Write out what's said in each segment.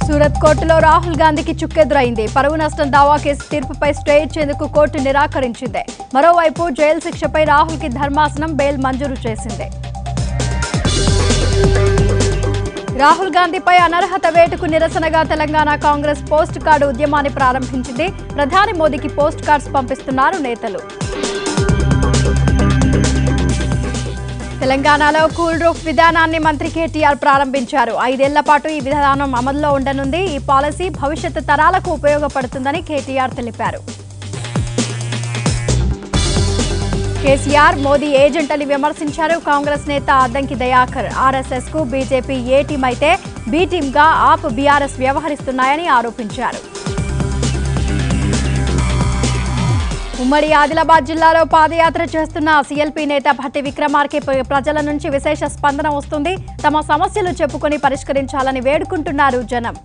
సూరత్ కోర్టులో రాహుల్ గాంధీకి చుక్కెదురైంది పరువు నష్టం దావా కేసు తీర్పుపై స్టే ఇచ్చేందుకు కోర్టు నిరాకరించింది మరోవైపు జైలు శిక్షపై రాహుల్కి ధర్మాసనం బెయిల్ మంజూరు చేసింది రాహుల్ గాంధీపై అనర్హత వేటుకు నిరసనగా తెలంగాణ కాంగ్రెస్ పోస్ట్ కార్డు ఉద్యమాన్ని ప్రారంభించింది ప్రధాని మోదీకి పోస్ట్ కార్డ్స్ పంపిస్తున్నారు నేతలు తెలంగాణలో కూల్ రూఫ్ విధానాన్ని మంత్రి కేటీఆర్ ప్రారంభించారు ఐదేళ్ల పాటు ఈ విధానం అమల్లో ఉండనుంది ఈ పాలసీ భవిష్యత్తు తరాలకు ఉపయోగపడుతుందని కేటీఆర్ తెలిపారు కేసీఆర్ మోదీ ఏజెంట్ అని విమర్శించారు కాంగ్రెస్ నేత అద్దంకి దయాకర్ ఆర్ఎస్ఎస్ కు బీజేపీ ఏ టీం అయితే బి టీమ్ గా ఆప్ బీఆర్ఎస్ వ్యవహరిస్తున్నాయని ఆరోపించారు ఉమ్మడి ఆదిలాబాద్ జిల్లాలో పాదయాత్ర చేస్తున్న సీఎల్పీ నేత భట్టి విక్రమార్కే ప్ర- ప్రజల నుంచి విశేష స్పందన వస్తుంది తమ సమస్యలు చెప్పుకొని పరిష్కరించాలని వేడుకుంటున్నారు జనం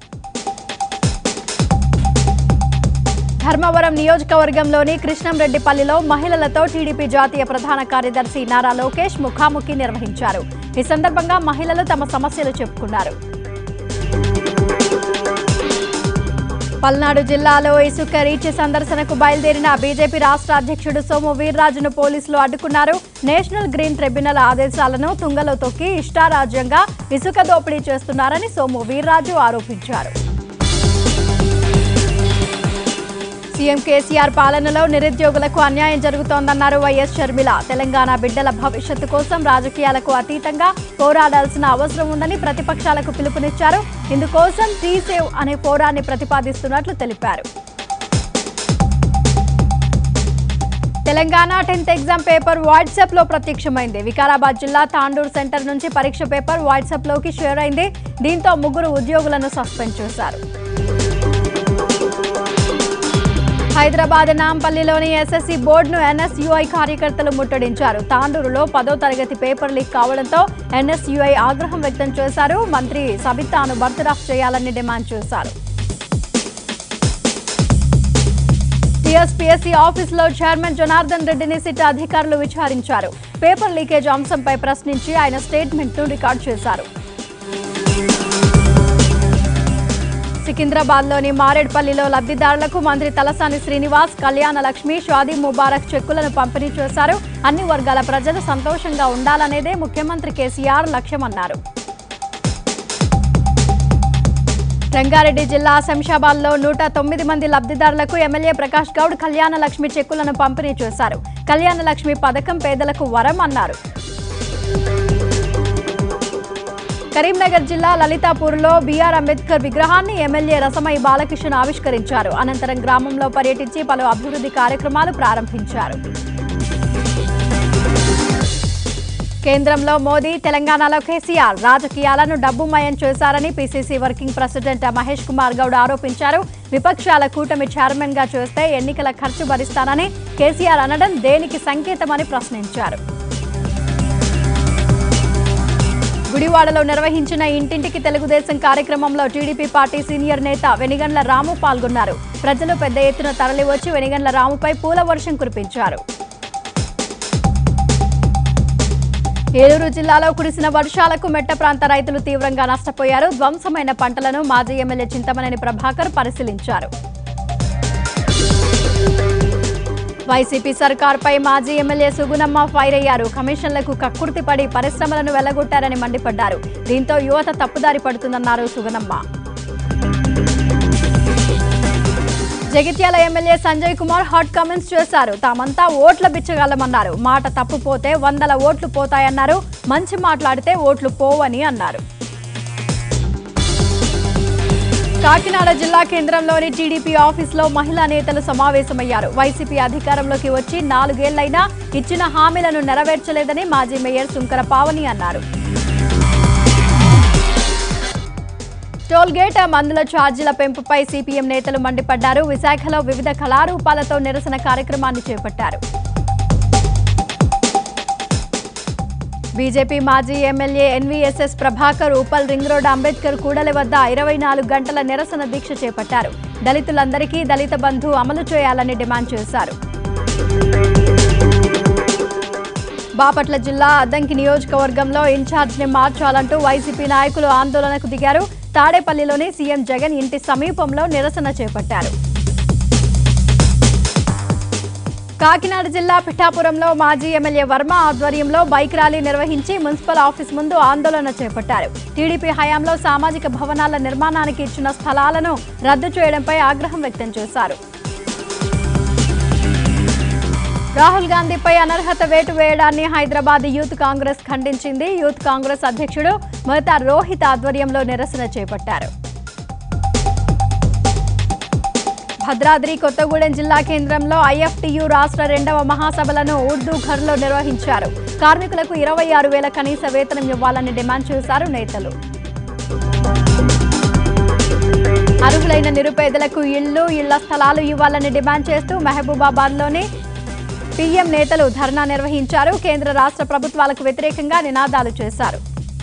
ధర్మవరం నియోజకవర్గంలోని కృష్ణంరెడ్డిపల్లిలో మహిళలతో టీడీపీ జాతీయ ప్రధాన కార్యదర్శి నారా లోకేష్ ముఖాముఖి నిర్వహించారు ఈ సందర్భంగా మహిళలు తమ సమస్యలు చెప్పుకున్నారు పల్నాడు జిల్లాలో ఇసుక రీచ్ సందర్శనకు బయలుదేరిన బీజేపీ రాష్ట్ర అధ్యక్షుడు సోము వీర్రాజును పోలీసులు అడ్డుకున్నారు నేషనల్ గ్రీన్ ట్రిబ్యునల్ ఆదేశాలను తుంగలో తొక్కి ఇష్టారాజ్యంగా ఇసుక దోపిడీ చేస్తున్నారని సోము వీర్రాజు ఆరోపించారు సీఎం కేసీఆర్ పాలనలో నిరుద్యోగులకు అన్యాయం జరుగుతోందన్నారు వైఎస్ షర్మిల తెలంగాణ బిడ్డల భవిష్యత్తు కోసం రాజకీయాలకు అతీతంగా పోరాడాల్సిన అవసరం ఉందని ప్రతిపక్షాలకు పిలుపునిచ్చారు ఇందుకోసం టీ సేవ్ అనే పోరాన్ని ప్రతిపాదిస్తున్నట్లు తెలిపారు Telangana tenth exam paper WhatsApp లో ప్రత్యక్షమైంది వికారాబాద్ జిల్లా తాండూర్ సెంటర్ నుంచి పరీక్ష పేపర్ వాట్సాప్ లోకి షేర్ అయింది దీంతో ముగ్గురు ఉద్యోగులను సస్పెండ్ చేశారు హైదరాబాద్ నాంపల్లిలోని ఎస్ఎస్సి బోర్డును ఎన్ఎస్యుఐ కార్యకర్తలు ముట్టడించారు తాండూరులో పదో తరగతి పేపర్ లీక్ కావడంతో ఎన్ఎస్యుఐ ఆగ్రహం వ్యక్తం చేశారు మంత్రి సబితాను బర్తరఫ్ చేయాలని డిమాండ్ చేశారు టీఎస్పీఎస్సీ ఆఫీసులో చైర్మన్ జనార్దన్ రెడ్డిని సిట్ అధికారులు విచారించారు పేపర్ లీకేజ్ అంశంపై ప్రశ్నించి ఆయన స్టేట్మెంట్ను రికార్డు చేశారు సికింద్రాబాద్లోని మారేడ్పల్లిలో లబ్ధిదారులకు మంత్రి తలసాని శ్రీనివాస్ కళ్యాణ లక్ష్మి షాదీ ముబారక్ చెక్కులను పంపిణీ చేశారు అన్ని వర్గాల ప్రజలు సంతోషంగా ఉండాలనేదే ముఖ్యమంత్రి కేసీఆర్ లక్ష్యమన్నారు రంగారెడ్డి జిల్లా శంషాబాద్లో నూట తొమ్మిది మంది లబ్ధిదారులకు ఎమ్మెల్యే ప్రకాష్ గౌడ్ కళ్యాణ లక్ష్మి చెక్కులను పంపిణీ చేశారు కళ్యాణ లక్ష్మి పథకం పేదలకు వరం అన్నారు కరీంనగర్ జిల్లా లలితాపూర్లో బీఆర్ అంబేద్కర్ విగ్రహాన్ని ఎమ్మెల్యే రసమై బాలకిషన్ ఆవిష్కరించారు అనంతరం గ్రామంలో పర్యటించి పలు అభివృద్ధి కార్యక్రమాలు ప్రారంభించారు కేంద్రంలో మోదీ తెలంగాణలో కేసీఆర్ రాజకీయాలను డబ్బుమయం చేశారని PCC working president Mahesh Kumar Goud ఆరోపించారు విపక్షాల కూటమి చైర్మన్ గా చేస్తే ఎన్నికల ఖర్చు భరిస్తానని కేసీఆర్ అనడం దేనికి సంకేతమని ప్రశ్నించారు గుడివాడలో నిర్వహించిన ఇంటింటికి తెలుగుదేశం కార్యక్రమంలో టీడీపీ పార్టీ సీనియర్ నేత వెనిగండ్ల రాము పాల్గొన్నారు ప్రజలు పెద్ద ఎత్తున తరలివచ్చి వెనిగండ్ల రాముపై పూల వర్షం కురిపించారు ఏలూరు జిల్లాలో కురిసిన వర్షాలకు మెట్ట ప్రాంత రైతులు తీవ్రంగా నష్టపోయారు ధ్వంసమైన పంటలను మాజీ ఎమ్మెల్యే చింతమనేని ప్రభాకర్ పరిశీలించారు వైసీపీ సర్కార్పై మాజీ ఎమ్మెల్యే సుగుణమ్మ ఫైర్ అయ్యారు కమిషన్లకు కక్కుర్తి పడి పరిశ్రమలను వెళ్లగొట్టారని మండిపడ్డారు దీంతో యువత తప్పుదారి పడుతుందన్నారు Sugunamma Jagtial MLA Sanjay Kumar hot comments చేశారు తామంతా ఓట్ల బిచ్చగలమన్నారు మాట తప్పుపోతే వందల ఓట్లు పోతాయన్నారు మంచి మాట్లాడితే ఓట్లు పోవని అన్నారు కాకినాడ జిల్లా కేంద్రంలోని టీడీపీ ఆఫీసులో మహిళా నేతలు సమావేశమయ్యారు వైసీపీ అధికారంలోకి వచ్చి నాలుగేళ్లైనా ఇచ్చిన హామీలను నెరవేర్చలేదని మాజీ మేయర్ సుంకర పావని అన్నారు టోల్ గేట్ మందుల ఛార్జీల పెంపుపై సిపిఎం నేతలు మండిపడ్డారు విశాఖలో వివిధ కళారూపాలతో నిరసన కార్యక్రమాన్ని చేపట్టారు బీజేపీ మాజీ MLA NVSS Prabhakar Uppal ring road Ambedkar కూడలి వద్ద ఇరవై నాలుగు గంటల నిరసన దీక్ష చేపట్టారు దళితులందరికీ దళిత బంధు అమలు చేయాలని డిమాండ్ చేశారు బాపట్ల జిల్లా అద్దంకి నియోజకవర్గంలో ఇన్ఛార్జిని మార్చాలంటూ వైసీపీ నాయకులు ఆందోళనకు దిగారు తాడేపల్లిలోని సీఎం జగన్ ఇంటి సమీపంలో నిరసన చేపట్టారు కాకినాడ జిల్లా పిఠాపురంలో మాజీ ఎమ్మెల్యే వర్మ ఆధ్వర్యంలో బైక్ ర్యాలీ నిర్వహించి మున్సిపల్ ఆఫీస్ ముందు ఆందోళన చేపట్టారు టీడీపీ హయాంలో సామాజిక భవనాల నిర్మాణానికి ఇచ్చిన స్థలాలను రద్దు చేయడంపై ఆగ్రహం వ్యక్తం చేశారు రాహుల్ గాంధీపై అనర్హత వేటు వేయడాన్ని హైదరాబాద్ యూత్ కాంగ్రెస్ ఖండించింది యూత్ కాంగ్రెస్ అధ్యక్షుడు మహతా రోహిత్ ఆధ్వర్యంలో నిరసన చేపట్టారు భద్రాద్రి కొత్తగూడెం జిల్లా కేంద్రంలో ఐఎఫ్టియు రాష్ట్ర రెండవ మహాసభలను ఉర్దూ ఘర్లో నిర్వహించారు కార్మికులకు ఇరవై ఆరు వేల కనీస వేతనం ఇవ్వాలని డిమాండ్ చేశారు నేతలు అర్హులైన నిరుపేదలకు ఇళ్లు ఇళ్ల స్థలాలు ఇవ్వాలని డిమాండ్ చేస్తూ మహబూబాబాద్లోని పీఎం నేతలు ధర్నా నిర్వహించారు కేంద్ర రాష్ట్ర ప్రభుత్వాలకు వ్యతిరేకంగా నినాదాలు చేశారు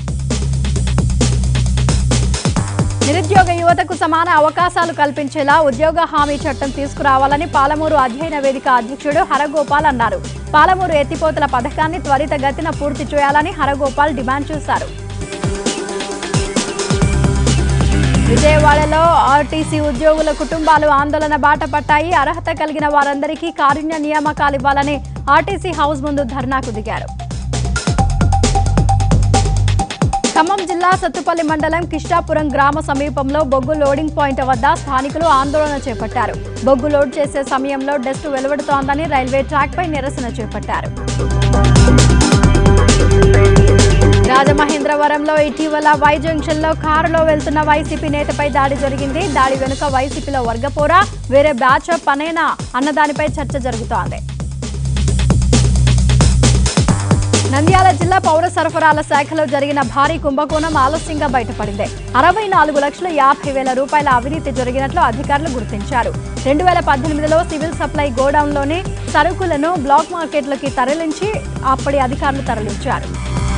నిరుద్యోగ యువతకు సమాన అవకాశాలు కల్పించేలా ఉద్యోగ హామీ చట్టం తీసుకురావాలని పాలమూరు అధ్యయన వేదిక అధ్యక్షుడు హరగోపాల్ అన్నారు పాలమూరు ఎత్తిపోతల పథకాన్ని త్వరితగతిన పూర్తి చేయాలని హరగోపాల్ డిమాండ్ చేశారు విజయవాడలో ఆర్టీసీ ఉద్యోగుల కుటుంబాలు ఆందోళన బాట పట్టాయి అర్హత కలిగిన వారందరికీ కారుణ్య నియామకాలు ఇవ్వాలని ఆర్టీసీ హౌస్ ముందు ధర్నాకు దిగారు ఖమ్మం జిల్లా సత్తుపల్లి మండలం కిష్టాపురం గ్రామ సమీపంలో బొగ్గు లోడింగ్ పాయింట్ వద్ద స్థానికులు ఆందోళన చేపట్టారు బొగ్గు లోడ్ చేసే సమయంలో డస్ట్ వెలువడుతోందని రైల్వే ట్రాక్ పై నిరసన చేపట్టారు రాజమహేంద్రవరంలో ఇటీవల వై జంక్షన్ లో కారులో వెళ్తున్న వైసీపీ నేతపై దాడి జరిగింది దాడి వెనుక వైసీపీలో వర్గపోరా వేరే బ్యాచ్ పనేనా అన్నదానిపై చర్చ జరుగుతోంది నంద్యాల జిల్లా పౌర సరఫరాల శాఖలో జరిగిన భారీ కుంభకోణం ఆలస్యంగా బయటపడింది అరవై నాలుగు లక్షల యాభై వేల రూపాయల అవినీతి జరిగినట్లు అధికారులు గుర్తించారు రెండు వేల పద్దెనిమిదిలో సివిల్ సప్లై గోడౌన్లోని సరుకులను బ్లాక్ మార్కెట్లకి తరలించి అప్పటి అధికారులు తరలించారు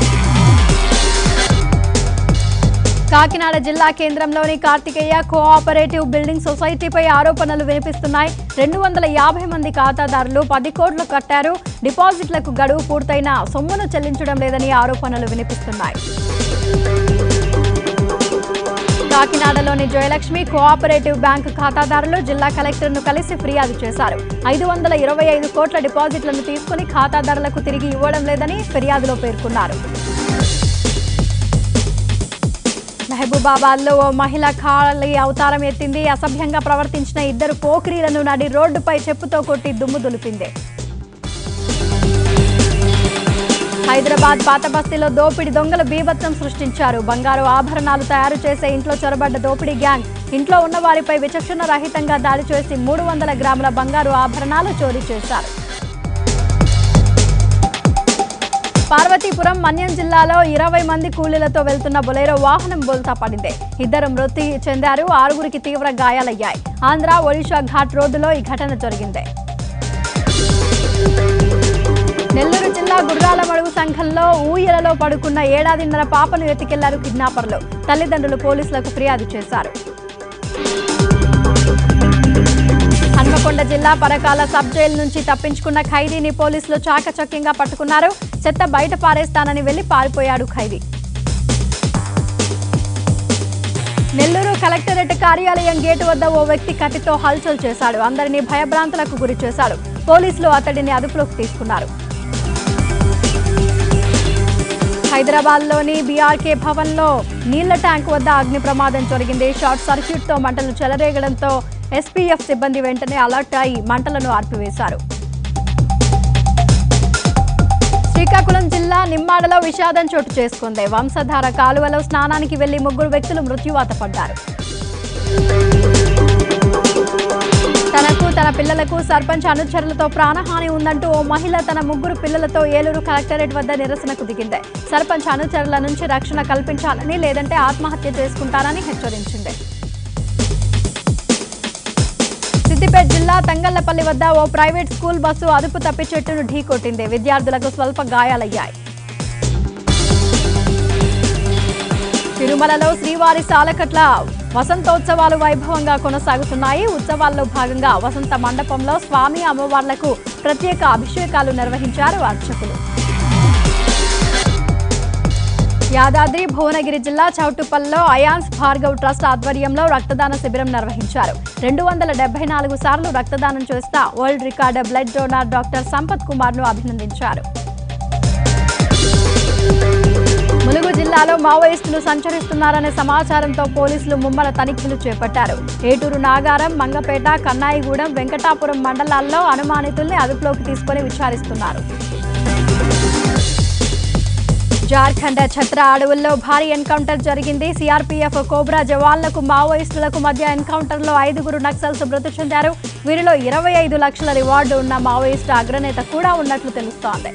కాకినాడ జిల్లా కేంద్రంలోని కార్తికేయ కోఆపరేటివ్ బిల్డింగ్ సొసైటీపై ఆరోపణలు వినిపిస్తున్నాయి రెండు వందల యాభై మంది ఖాతాదారులు పది కోట్లు కట్టారు డిపాజిట్లకు గడువు పూర్తయిన సొమ్మును చెల్లించడం లేదని ఆరోపణలు వినిపిస్తున్నాయి కాకినాడలోని జయలక్ష్మి కోఆపరేటివ్ బ్యాంకు ఖాతాదారులు జిల్లా కలెక్టర్ను కలిసి ఫిర్యాదు చేశారు ఐదు వందల ఇరవై ఐదు కోట్ల డిపాజిట్లను తీసుకుని ఖాతాదారులకు తిరిగి ఇవ్వడం లేదని ఫిర్యాదులో పేర్కొన్నారు మహబూబాబాద్ లో ఓ మహిళ ఖాళీ అవతారం ఎత్తింది అసభ్యంగా ప్రవర్తించిన ఇద్దరు పోకిరీలను నడి రోడ్డుపై చెప్పుతో కొట్టి దుమ్ము దులిపింది హైదరాబాద్ పాత బస్తీలో దోపిడీ దొంగలు బీభత్సం సృష్టించారు బంగారు ఆభరణాలు తయారు చేసే ఇంట్లో చొరబడ్డ దోపిడీ గ్యాంగ్ ఇంట్లో ఉన్న వారిపై విచక్షణ రహితంగా దాడి చేసి మూడు వందల గ్రాముల బంగారు ఆభరణాలు చోరీ చేశారు పార్వతీపురం మన్యం జిల్లాలో ఇరవై మంది కూలీలతో వెళ్తున్న బొలేరో వాహనం బోల్తా పడింది ఇద్దరు మృతి చెందారు ఆరుగురికి తీవ్ర గాయాలయ్యాయి ఆంధ్ర ఒడిషా ఘాట్ రోడ్డులో ఈ ఘటన జరిగింది నెల్లూరు జిల్లా గుర్రాల మడుగు సంఘంలో ఊయలలో పడుకున్న ఏడాదిన్నర పాపను ఎత్తికెళ్లారు కిడ్నాపర్లు తల్లిదండ్రులు పోలీసులకు ఫిర్యాదు చేశారు హన్మకొండ జిల్లా పరకాల సబ్ జైలు నుంచి తప్పించుకున్న ఖైదీని పోలీసులు చాకచక్యంగా పట్టుకున్నారు చెత్త బయట పారేస్తానని వెళ్లి పారిపోయాడు ఖైదీ నెల్లూరు కలెక్టరేట్ కార్యాలయం గేటు వద్ద ఓ వ్యక్తి కత్తితో హల్చల్ చేశాడు అందరినీ భయభ్రాంతులకు గురి చేశాడు పోలీసులు అతడిని అదుపులోకి తీసుకున్నారు హైదరాబాద్లోని బీఆర్కే భవన్లో నీళ్ల ట్యాంక్ వద్ద అగ్ని ప్రమాదం జరిగింది షార్ట్ సర్క్యూట్తో మంటలు చెలరేగడంతో ఎస్పీఎఫ్ సిబ్బంది వెంటనే అలర్ట్ అయి మంటలను ఆర్పివేశారు శ్రీకాకుళం జిల్లా నిమ్మాడలో విషాదం చోటు చేసుకుంది వంశధార కాలువలో స్నానానికి వెళ్లి ముగ్గురు వ్యక్తులు మృత్యువాత పడ్డారు తనకు తన పిల్లలకు సర్పంచ్ అనుచరులతో ప్రాణహాని ఉందంటూ ఓ మహిళ తన ముగ్గురు పిల్లలతో ఏలూరు కలెక్టరేట్ వద్ద నిరసనకు దిగింది సర్పంచ్ అనుచరుల నుంచి రక్షణ కల్పించాలని లేదంటే ఆత్మహత్య చేసుకుంటారని హెచ్చరించింది సిద్దిపేట జిల్లా తంగళ్లపల్లి వద్ద ఓ ప్రైవేట్ స్కూల్ బస్సు అదుపు తప్పి చెట్టును ఢీకొట్టింది విద్యార్థులకు స్వల్ప గాయాలయ్యాయి తిరుమలలో శ్రీవారి సాలకట్ల వసంతోత్సవాలు వైభవంగా కొనసాగుతున్నాయి ఉత్సవాల్లో భాగంగా వసంత మండపంలో స్వామి అమ్మవార్లకు ప్రత్యేక అభిషేకాలు నిర్వహించారు అర్చకులు యాదాద్రి భువనగిరి జిల్లా చౌటుప్పల్లో అయాన్స్ భార్గవ్ ట్రస్ట్ ఆధ్వర్యంలో రక్తదాన శిబిరం నిర్వహించారు రెండు వందల డెబ్బై నాలుగు సార్లు రక్తదానం చేసిన world record blood donor doctor Sampath Kumar ను అభినందించారు ములుగు జిల్లాలో మావోయిస్టులు సంచరిస్తున్నారనే సమాచారంతో పోలీసులు ముమ్మర తనిఖీలు చేపట్టారు ఏటూరు నాగారం మంగపేట కన్నాయిగూడెం వెంకటాపురం మండలాల్లో అనుమానితుల్ని అదుపులోకి తీసుకొని విచారిస్తున్నారు జార్ఖండ్ ఛత్ర అడవుల్లో భారీ ఎన్కౌంటర్ జరిగింది సిఆర్పీఎఫ్ కోబ్రా జవాన్లకు మావోయిస్టులకు మధ్య ఎన్కౌంటర్లో ఐదుగురు నక్సల్స్ మృతి చెందారు వీరిలో ఇరవై ఐదు లక్షల రివార్డు ఉన్న మావోయిస్టు అగ్రనేత కూడా ఉన్నట్లు తెలుస్తోంది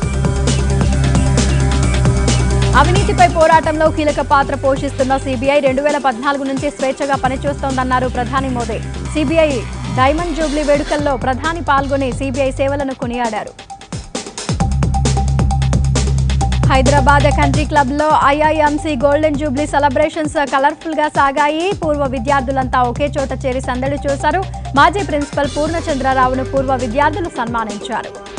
అవినీతిపై పోరాటంలో కీలక పాత్ర పోషిస్తున్న సిబిఐ రెండు వేల పద్నాలుగు నుంచి స్వేచ్ఛగా పనిచేస్తోందన్నారు ప్రధాని మోదీ సిబిఐ డైమండ్ జూబ్లీ వేడుకల్లో ప్రధాని పాల్గొని సిబిఐ సేవలను కొనియాడారు హైదరాబాద్ కంట్రీ క్లబ్ లో IIMC golden jubilee celebrations colourful గా సాగాయి పూర్వ విద్యార్థులంతా ఒకే చోట చేరి సందడి చూశారు మాజీ ప్రిన్సిపల్ పూర్ణచంద్రరావును పూర్వ విద్యార్థులు సన్మానించారు